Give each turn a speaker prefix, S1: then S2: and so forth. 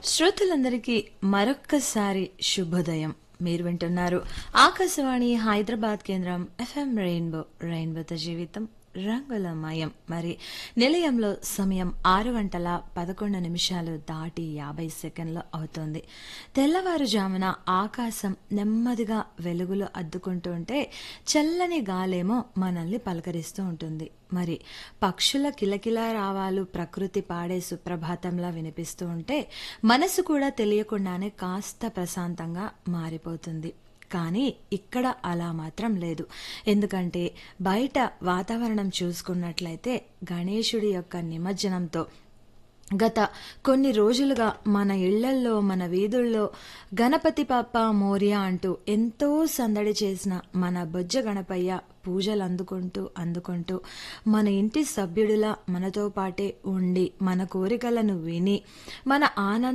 S1: శ్రోతలందరికీ మరొక్కసారి శుభోదయం మీరు వింటున్నారు ఆకాశవాణి హైదరాబాద్ కేంద్రం ఎఫ్ఎం రెయిన్బో రెయిన్బోతో జీవితం రంగులమయం మరి నిలయంలో సమయం ఆరు గంటల పదకొండు నిమిషాలు దాటి యాభై సెకండ్లు అవుతోంది తెల్లవారుజామున ఆకాశం నెమ్మదిగా వెలుగులు అద్దుకుంటూ ఉంటే చల్లని గాలేమో మనల్ని పలకరిస్తూ ఉంటుంది మరి పక్షుల కిలకిలా రావాలు ప్రకృతి పాడే సుప్రభాతంలా వినిపిస్తూ ఉంటే మనసు కూడా తెలియకుండానే కాస్త ప్రశాంతంగా మారిపోతుంది కానీ ఇక్కడ అలా మాత్రం లేదు ఎందుకంటే బయట వాతావరణం చూసుకున్నట్లయితే గణేశుడి యొక్క నిమజ్జనంతో గత కొన్ని రోజులుగా మన ఇళ్లల్లో మన వీధుల్లో గణపతి పాప మోరియా అంటూ ఎంతో సందడి చేసిన మన బొజ్జ గణపయ్య పూజలు అందుకుంటూ అందుకుంటూ మన ఇంటి సభ్యుడిలా మనతో పాటే ఉండి మన కోరికలను విని మన ఆనంద